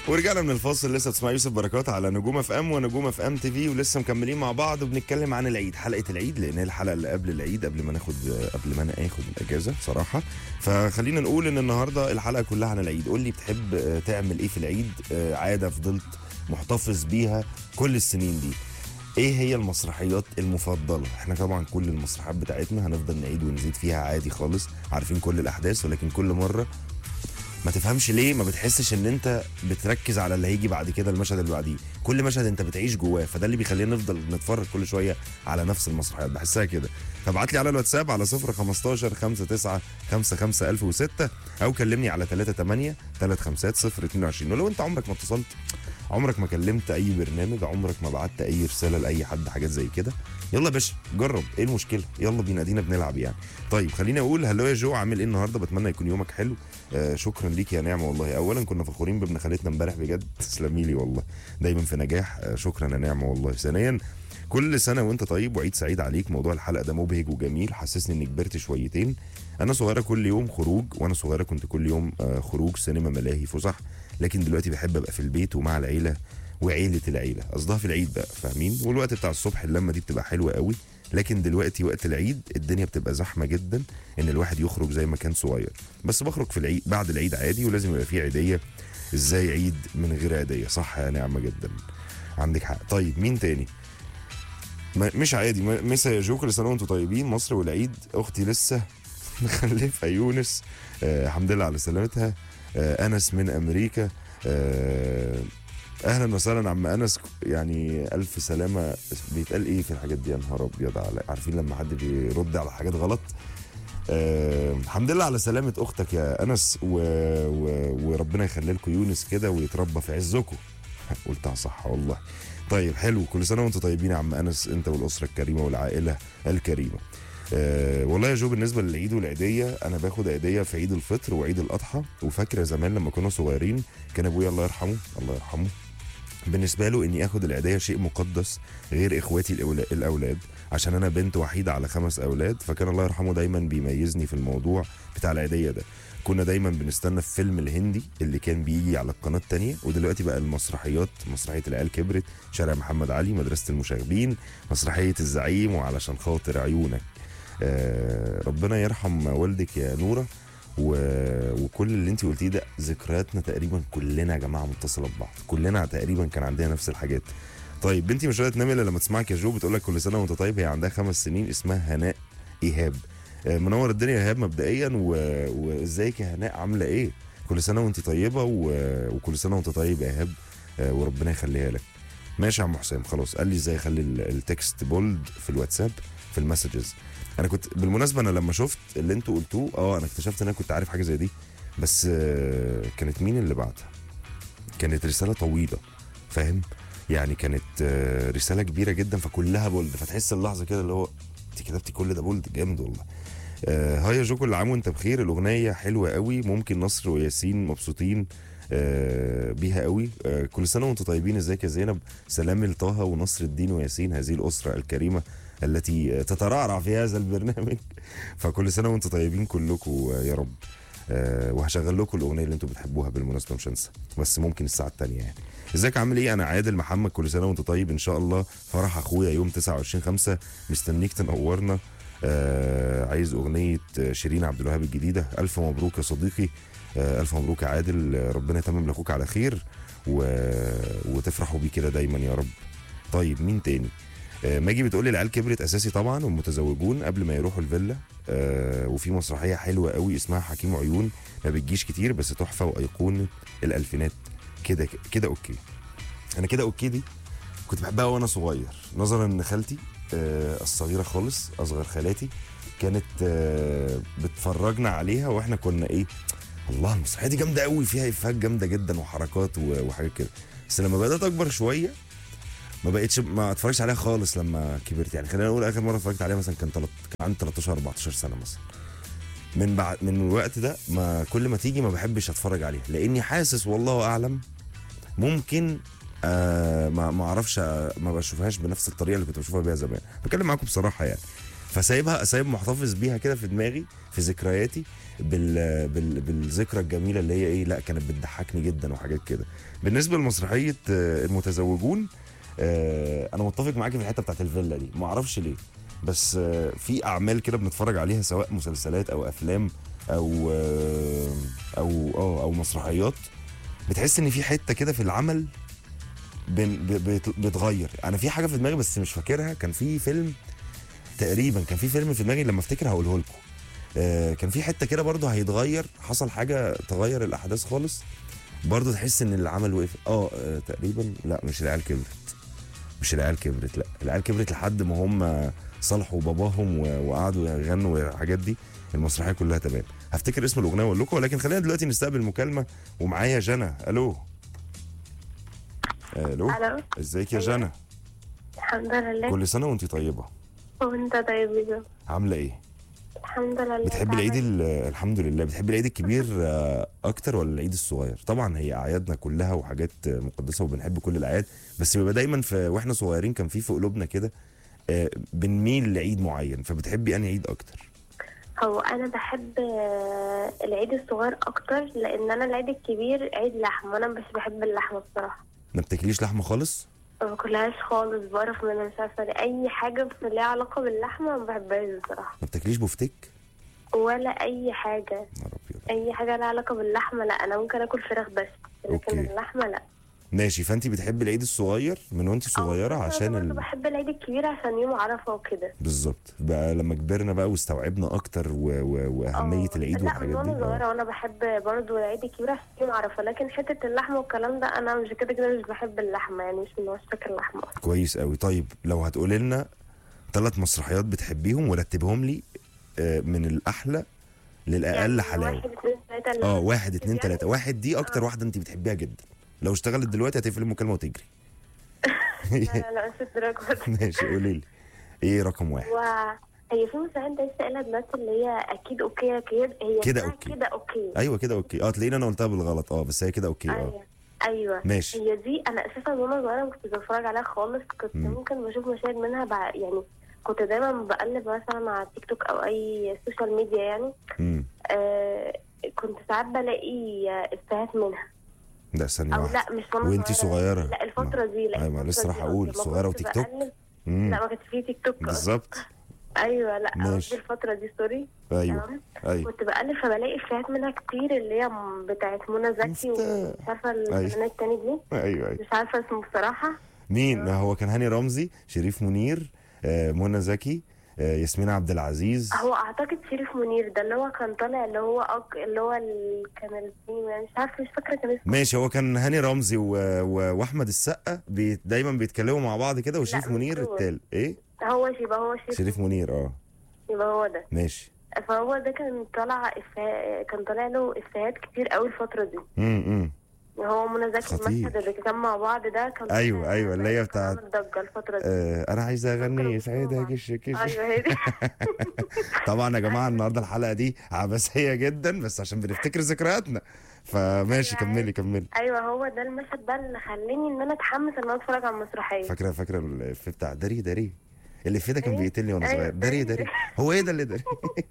ورجعنا من الفاصل لسه بتسمع يوسف بركات على نجوم اف ام ونجوم اف ام تي في ولسه مكملين مع بعض وبنتكلم عن العيد حلقه العيد لان هي الحلقه اللي قبل العيد قبل ما ناخد قبل ما انا اخد الاجازه صراحه فخلينا نقول ان النهارده الحلقه كلها عن العيد قول لي بتحب آه، تعمل ايه في العيد آه، عاده فضلت محتفظ بيها كل السنين دي ايه هي المسرحيات المفضله احنا طبعا كل المسرحيات بتاعتنا هنفضل نعيد ونزيد فيها عادي خالص عارفين كل الاحداث ولكن كل مره ما تفهمش ليه ما بتحسش ان انت بتركز على اللي هيجي بعد كده المشهد اللي بعديه كل مشهد انت بتعيش جواه فده اللي بيخلينا نفضل نتفرج كل شويه على نفس المسرحيات بحسها كده فابعت لي على الواتساب على 0 15 59 55 1006 او كلمني على 38 35 0 22 ولو انت عمرك ما اتصلت عمرك ما كلمت اي برنامج عمرك ما بعت اي رساله لاي حد حاجات زي كده يلا يا باشا جرب ايه المشكله يلا بينا ادينا بنلعب يعني طيب خليني اقول هلو يا جو عامل ايه النهارده بتمنى يكون يومك حلو آه شكرا ليك يا نعمه والله اولا كنا فخورين بابن خالتنا امبارح بجد تسلمي لي والله دايما في نجاح آه شكرا يا نعمه والله ثانيا كل سنه وانت طيب وعيد سعيد عليك موضوع الحلقه ده مبهج وجميل حسسني اني كبرت شويتين انا صغيره كل يوم خروج وانا صغيره كنت كل يوم آه خروج سينما ملاهي فسح لكن دلوقتي بحب ابقى في البيت ومع العيله وعيله العيله قصدها في العيد بقى فاهمين والوقت بتاع الصبح اللمه دي بتبقى حلوه قوي لكن دلوقتي وقت العيد الدنيا بتبقى زحمه جدا ان الواحد يخرج زي ما كان صغير بس بخرج في العيد بعد العيد عادي ولازم يبقى فيه عيديه ازاي عيد من غير عيديه صح يا نعمه جدا عندك حق طيب مين تاني ما- مش عادي ما- مسا يا جو كل سنه وانتم طيبين مصر والعيد اختي لسه مخلفه يونس آه الحمد لله على سلامتها آه انس من امريكا آه اهلا وسهلا عم انس يعني الف سلامه بيتقال ايه في الحاجات دي يا نهار ابيض على عارفين لما حد بيرد على حاجات غلط آه الحمد لله على سلامه اختك يا انس و... و... وربنا يخلي لكم يونس كده ويتربى في عزكم قلتها صح والله طيب حلو كل سنه وانتم طيبين يا عم انس انت والاسره الكريمه والعائله الكريمه أه والله يا جو بالنسبه للعيد والعيديه انا باخد عيديه في عيد الفطر وعيد الاضحى وفاكره زمان لما كنا صغيرين كان ابويا الله يرحمه الله يرحمه بالنسبه له اني اخد العيديه شيء مقدس غير اخواتي الأولا- الاولاد عشان انا بنت وحيده على خمس اولاد فكان الله يرحمه دايما بيميزني في الموضوع بتاع العيديه ده كنا دايما بنستنى في فيلم الهندي اللي كان بيجي على القناه التانية ودلوقتي بقى المسرحيات مسرحيه العيال كبرت شارع محمد علي مدرسه المشاغبين مسرحيه الزعيم وعلشان خاطر عيونك آه ربنا يرحم والدك يا نوره و... وكل اللي انت قلتيه ده ذكرياتنا تقريبا كلنا يا جماعه متصله ببعض كلنا تقريبا كان عندنا نفس الحاجات طيب بنتي مش راضيه تنام الا لما تسمعك يا جو بتقول لك كل سنه وانت طيب هي عندها خمس سنين اسمها هناء ايهاب آه، منور الدنيا يا ايهاب مبدئيا و... وازيك يا هناء عامله ايه كل سنه وانت طيبه و... وكل سنه وانت طيب يا ايهاب آه، وربنا يخليها لك ماشي يا عم حسام خلاص قال لي ازاي اخلي ال- التكست بولد في الواتساب في المسجز انا كنت بالمناسبه انا لما شفت اللي انتوا قلتوه اه انا اكتشفت ان انا كنت عارف حاجه زي دي بس آه، كانت مين اللي بعتها كانت رساله طويله فاهم يعني كانت آه، رساله كبيره جدا فكلها بولد فتحس اللحظه كده اللي هو انت كتبتي كل ده بولد جامد والله آه، هاي يا جو كل عام وانت بخير الاغنيه حلوه قوي ممكن نصر وياسين مبسوطين آه، بيها قوي آه، كل سنه وانتم طيبين ازيك يا زينب سلام لطه ونصر الدين وياسين هذه الاسره الكريمه التي تترعرع في هذا البرنامج فكل سنه وانتم طيبين كلكم يا رب آه، وهشغل لكم الاغنيه اللي انتم بتحبوها بالمناسبه مش هنسى بس ممكن الساعه الثانيه يعني ازيك عامل ايه انا عادل محمد كل سنه وانت طيب ان شاء الله فرح اخويا يوم 29 5 مستنيك تنورنا آه عايز اغنيه شيرين عبد الوهاب الجديده الف مبروك يا صديقي آه الف مبروك يا عادل آه، ربنا يتمم لاخوك على خير و... وتفرحوا بيه كده دايما يا رب طيب مين تاني آه، ماجي بتقولي العيال كبرت اساسي طبعا والمتزوجون قبل ما يروحوا الفيلا آه وفي مسرحيه حلوه قوي اسمها حكيم عيون ما بتجيش كتير بس تحفه وايقونه الالفينات كده كده اوكي انا كده اوكي دي كنت بحبها وانا صغير نظرا ان خالتي آه الصغيره خالص اصغر خالاتي كانت آه بتفرجنا عليها واحنا كنا ايه الله المسرحيه دي جامده قوي فيها افيهات جامده جدا وحركات و- وحاجات كده بس لما بدات اكبر شويه ما بقتش ما اتفرجش عليها خالص لما كبرت يعني خلينا نقول اخر مره اتفرجت عليها مثلا كان تلت... كان عندي 13 14 سنه مثلا من بعد من الوقت ده ما كل ما تيجي ما بحبش اتفرج عليها لاني حاسس والله اعلم ممكن آه ما ما اعرفش آه، ما بشوفهاش بنفس الطريقه اللي كنت بشوفها بيها زمان بتكلم معاكم بصراحه يعني فسايبها سايب محتفظ بيها كده في دماغي في ذكرياتي بال... بال... بالذكرى الجميله اللي هي ايه لا كانت بتضحكني جدا وحاجات كده بالنسبه لمسرحيه آه، المتزوجون آه، انا متفق معاكي في الحته بتاعت الفيلا دي ما اعرفش ليه بس آه، في اعمال كده بنتفرج عليها سواء مسلسلات او افلام او آه، او اه او مسرحيات بتحس ان في حته كده في العمل بن- ب- بت- بتغير انا في حاجه في دماغي بس مش فاكرها كان في فيلم تقريبا كان في فيلم في دماغي لما افتكر هقوله لكم آه كان في حته كده برضه هيتغير حصل حاجه تغير الاحداث خالص برضه تحس ان العمل وقف اه آه، تقريبا لا مش العيال كبرت مش العيال كبرت لا العيال كبرت لحد ما هم صالحوا باباهم و- وقعدوا يغنوا والحاجات دي المسرحيه كلها تمام هفتكر اسم الاغنيه واقول لكم ولكن خلينا دلوقتي نستقبل مكالمه ومعايا جنى الو الو الو ازيك يا أيوة. جنى الحمد لله كل سنه وانت طيبه وانت طيب يا عامله ايه الحمد لله بتحبي العيد ال- الحمد لله بتحبي العيد الكبير آه، اكتر ولا العيد الصغير طبعا هي اعيادنا كلها وحاجات آه، مقدسه وبنحب كل الاعياد بس بيبقى دايما في واحنا صغيرين كان في في قلوبنا كده آه، بنميل لعيد معين فبتحبي انهي عيد اكتر هو انا بحب آه، العيد الصغير اكتر لان انا العيد الكبير عيد لحم وانا مش بحب اللحمه بصراحه ما بتاكليش لحمه خالص ما باكلهاش خالص بعرف منها مش عارفه ليه. اي حاجه بس ليها علاقه باللحمه ما بحبهاش بصراحه ما بتاكليش بفتيك ولا اي حاجه نهار ابيض اي حاجه لها علاقه باللحمه لا انا ممكن اكل فراخ بس لكن أوكي. اللحمه لا ماشي فانت بتحبي العيد الصغير من وانت صغيره أو عشان برضه ال... بحب العيد الكبير عشان يوم عرفه وكده بالظبط بقى لما كبرنا بقى واستوعبنا اكتر و... و... واهميه آه، العيد لا من والحاجات دي وانا آه. صغيره وانا بحب برضه العيد الكبير عشان يوم عرفه لكن حته اللحمه والكلام ده انا مش كده كده مش بحب اللحمه يعني مش من عشاق اللحمه اصلا كويس قوي طيب لو هتقولي لنا ثلاث مسرحيات بتحبيهم ورتبهم لي آه، من الاحلى للاقل يعني حلاوه واحد اتنين تلاته اللي- اه واحد اتنين يعني؟ تلاته واحد دي اكتر آه. واحده انت بتحبيها جدا لو اشتغلت دلوقتي هتقفل المكالمه وتجري لا لا لا مش الدرجه دي. ماشي قولي لي ايه رقم واحد وهي في مسرحيه انت لسه قايلها دلوقتي اللي هي اكيد اوكي اكيد هي كده اسمها أوكي. كده اوكي ايوه كده اوكي اه تلاقيني انا قلتها بالغلط اه بس هي كده اوكي اه ايوه ايوه ماشي هي دي انا اساسا وانا صغيره ما كنتش بتفرج عليها خالص كنت مم. ممكن بشوف مشاهد منها بع... يعني كنت دايما بقلب مثلا على تيك توك او اي سوشيال ميديا يعني امم آه كنت ساعات بلاقي آه، افيهات منها لا ثانيه او واحده لا مش وانا وانتي صغيرة؟ لا الفتره دي لا أيوة، ما الفترة لسه دي راح أقول قصدي. ما صغيرة كنت وتيك توك؟ بقلب- مم. لا ما كانش فيه تيك توك بالظبط ايوه لا ماشي. قصدي الفتره دي سوري ايوه تمام ايوه كنت بقلب فبلاقي افيهات منها كتير اللي هي م- بتاعت منى زكي مفتاح. ومش عارفه الفنانه التاني دي ايوه ايوه مش عارفه اسمه بصراحه مين هو كان هاني رمزي شريف منير آه، منى زكي آه، ياسمين عبد العزيز هو اعتقد شريف منير ده اللي هو كان طالع اللي هو أك... اللي هو ال... كان الفيلم يعني مش عارفه مش فاكره كان اسمه ماشي هو كان هاني رمزي و... و... واحمد السقا بي... دايما بيتكلموا مع بعض كده وشريف مش منير هو. التال ايه هو يبقى هو شريف شريف منير اه يبقى هو ده ماشي فهو ده كان طالع إفه... كان طالع له افيهات كتير قوي الفتره دي امم هو منى زكي خطير. المشهد اللي كان مع بعض ده كان أيوة، طالع- أيوة، اللي هي كان بتاعت- عامل ضجه الفتره دي آه انا عايز اغني فاكرة سعيدة بسرعة. كش كش ايوه هي دي طبعا يا جماعه النهارده الحلقه دي عبثيه جدا بس عشان بنفتكر ذكرياتنا فماشي أيوة، كملي كملي ايوه هو ده المشهد ده اللي خلاني ان انا اتحمس ان انا اتفرج على المسرحيه فاكره فاكره الإفيه بتاع داري داري الإفيه ده كان إيه؟ بيقتلني وانا أيوة، صغير داري داري. داري هو ايه ده اللي داري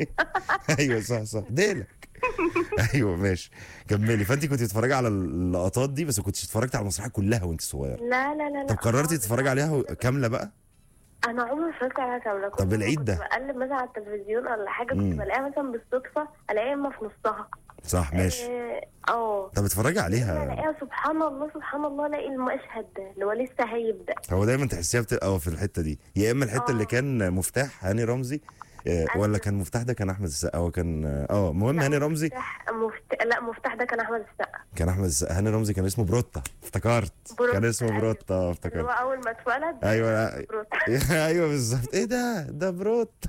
ايوه صح صح ديلك ايوه ماشي كملي فانت كنت بتتفرجي على اللقطات دي بس ما كنتش اتفرجتي على المسرحيه كلها وانت صغيره لا لا لا لا طب قررتي خالص. تتفرجي عليها كامله بقى انا عمري ما اتفرجت عليها كامله كنت طب العيد كنت ده؟ بقلب مثلا على التلفزيون ولا حاجه مم. كنت بلاقيها مثلا بالصدفه الاقيها اما في نصها صح ماشي اه اه طب اتفرجي عليها الاقيها سبحان الله سبحان الله الاقي المشهد ده اللي هو لسه هيبدا هو دايما تحسيها بتبقى في الحته دي يا اما الحته آه. اللي كان مفتاح هاني رمزي آه، ولا كان مفتاح ده كان احمد السقا هو كان اه المهم لا، هاني رمزي مفتاح مفت... لا مفتاح ده كان احمد السقا كان احمد السقا هاني رمزي كان اسمه بروتا افتكرت بروتا، كان اسمه أيوة. بروتا اللي هو افتكرت اول ما اتولد ايوه لا. بروتا. ايوه بالظبط ايه ده ده بروت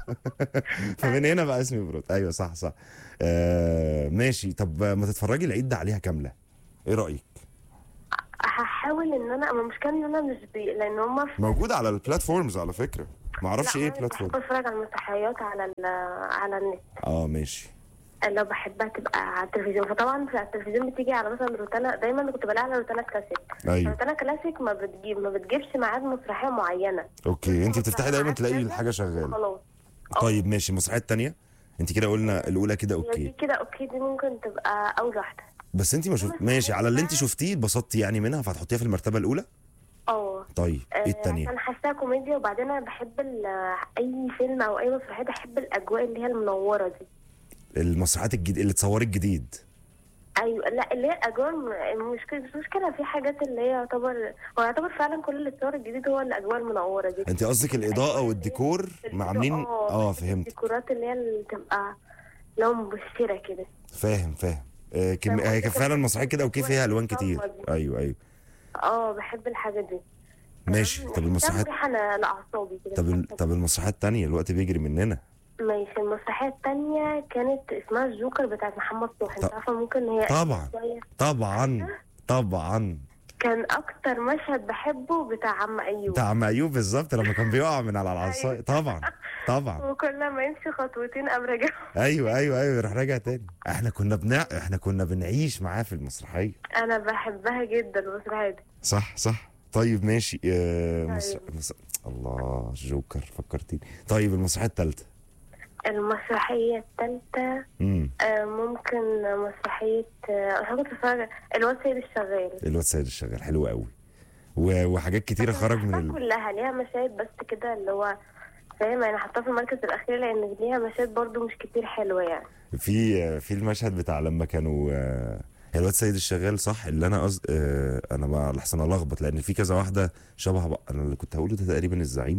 فمن هنا بقى اسمي بروت ايوه صح صح آه ماشي طب ما تتفرجي العيد ده عليها كامله ايه رايك هحاول ان انا اما المشكله ان انا مش بي... لان هما في موجوده على البلاتفورمز على فكره ما اعرفش لا، ايه أنا بلاتفورم بحب اتفرج على المسرحيات على ال... على النت اه ماشي لو بحبها تبقى على التلفزيون فطبعا في التلفزيون بتيجي على مثلا روتانا دايما كنت بلاقي على روتانا كلاسيك ايوه روتانا كلاسيك ما بتجيب ما بتجيبش ميعاد مسرحيه معينه اوكي انت بتفتحي دايما ميعاد تلاقي كذا الحاجه شغاله خلاص طيب ماشي المسرحيه الثانيه انت كده قلنا الاولى كده هي دي اوكي كده اوكي دي ممكن تبقى اول واحده بس انت ما شفت ماشي على اللي انت شفتيه اتبسطتي يعني منها فهتحطيها في المرتبه الاولى اه طيب ايه آه، الثانيه عشان حاساها كوميديا وبعدين انا بحب ال- اي فيلم او اي مسرحيه بحب الاجواء اللي هي المنوره دي المسرحيات الجديد اللي اتصورت جديد ايوه لا اللي هي الاجواء الم- المشكله مش مشكله في حاجات اللي هي يعتبر هو يعتبر فعلا كل اللي اتصور الجديد هو الاجواء المنوره دي انت قصدك الاضاءه والديكور مع عاملين اه بحب فهمت الديكورات اللي هي اللي تبقى لو مبشره كده فاهم فاهم آه كم... فاهم هي قصدي؟ كان فعلا مسرحيه كده اوكي فيها الوان كتير الصمد. ايوه ايوه اه بحب الحاجه دي ماشي طب بحسها المسرحيات مريحة أنا لاعصابي كده طب ال- طب المسرحيات الثانيه الوقت بيجري مننا ماشي المسرحيه التانية كانت اسمها الجوكر بتاعت محمد صبحي انت طب- عارفه ممكن هي طبعا شوية. طبعا طبعا كان اكتر مشهد بحبه بتاع عم ايوب بتاع عم ايوب بالظبط لما كان بيقع من على العصايه طبعا طبعا وكل ما يمشي خطوتين قام راجع ايوه ايوه ايوه يروح راجع تاني احنا كنا بنع... احنا كنا بنعيش معاه في المسرحيه انا بحبها جدا المسرحيه دي صح صح طيب ماشي آه مس... أيوة. مس... الله جوكر فكرتيني طيب المسرحيه الثالثه المسرحيه الثالثه امم آه، ممكن مسرحيه آه، انا كنت بتفرج الواد سيد الشغال الواد سيد الشغال حلو قوي و... وحاجات كتيره خرج من بحبها ال... كلها ليها مشاهد بس كده اللي هو فاهم انا حطاها في المركز الاخير لان ليها مشاهد برضو مش كتير حلوه يعني في في المشهد بتاع لما كانوا آه، هي الواد سيد الشغال صح اللي انا قصد آه، انا ما لحسن الخبط لان في كذا واحده شبه بقى انا اللي كنت هقوله ده تقريبا الزعيم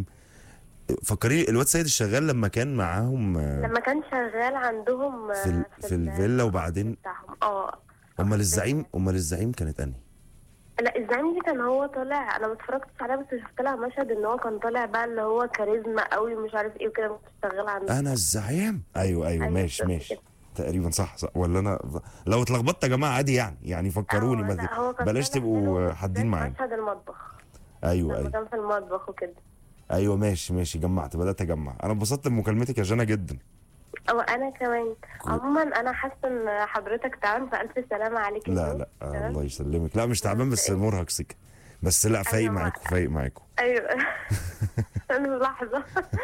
فكري الواد سيد الشغال لما كان معاهم آه، لما كان شغال عندهم آه، في ال- في الفيلا وبعدين بتاعهم اه امال الزعيم امال الزعيم كانت انهي لا الزعيم دي كان هو طالع انا ما اتفرجتش عليها بس شفت لها مشهد ان هو كان طالع بقى اللي هو كاريزما قوي ومش عارف ايه وكده كنت شغال عنده انا الزعيم ايوه ايوه أيوة ماشي بالظبط ماشي كده. تقريبا صح, صح ولا انا لو اتلخبطت يا جماعه عادي يعني يعني فكروني آه، ما لا، هو كان بلاش طالع تبقوا حلو حادين بالذات معانا مشهد المطبخ ايوه لما ايوه كان في المطبخ وكده ايوه ماشي ماشي جمعت بدات اجمع انا اتبسطت بمكالمتك يا جنى جدا او انا كمان عموما انا حاسه ان حضرتك تعبان فالف سلامه عليك لا اليوم. لا آه تمام؟ الله يسلمك لا مش تعبان بس مرهق سكه بس لا فايق أيوة. معاكم فايق معاكم ايوه انا لحظه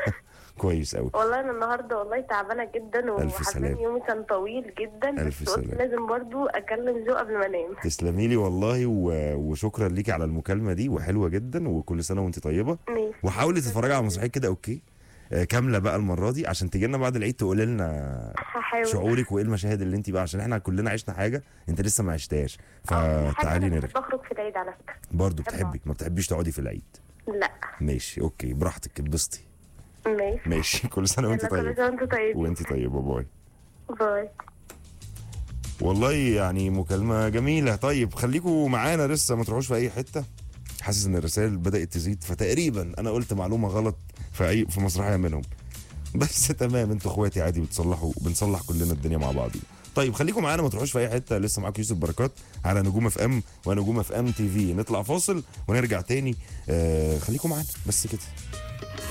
كويس قوي والله انا النهارده والله تعبانه جدا ألف وحزين سلامة. يومي كان طويل جدا ألف بس قلت سلامة. لازم برضو اكلم جو قبل ما انام تسلمي لي والله و... وشكرا ليكي على المكالمه دي وحلوه جدا وكل سنه وانت طيبه ماشي وحاولي تتفرجي على مسرحيه كده اوكي آه، كامله بقى المره دي عشان تيجي لنا بعد العيد تقولي لنا هحاول شعورك وايه المشاهد اللي انت بقى عشان احنا كلنا عشنا حاجه انت لسه ما عشتهاش آه، في حاجة فتعالي أنا نرجع بحب اخرج في العيد على فكره برضه بحب بتحبي ما بتحبيش تقعدي في العيد لا ماشي اوكي براحتك اتبسطي ماشي ماشي كل سنه وانت يلا كل طيب سنه وانت طيب وانت طيبه باي باي والله يعني مكالمة جميلة طيب خليكم معانا لسه ما تروحوش في أي حتة حاسس إن الرسائل بدأت تزيد فتقريبا أنا قلت معلومة غلط في أي في مسرحية منهم بس تمام انتوا اخواتي عادي بتصلحوا بنصلح كلنا الدنيا مع بعض طيب خليكم معانا ما تروحوش في اي حته لسه معاكم يوسف بركات على نجوم اف ام ونجوم اف ام تي في نطلع فاصل ونرجع تاني آه خليكم معانا بس كده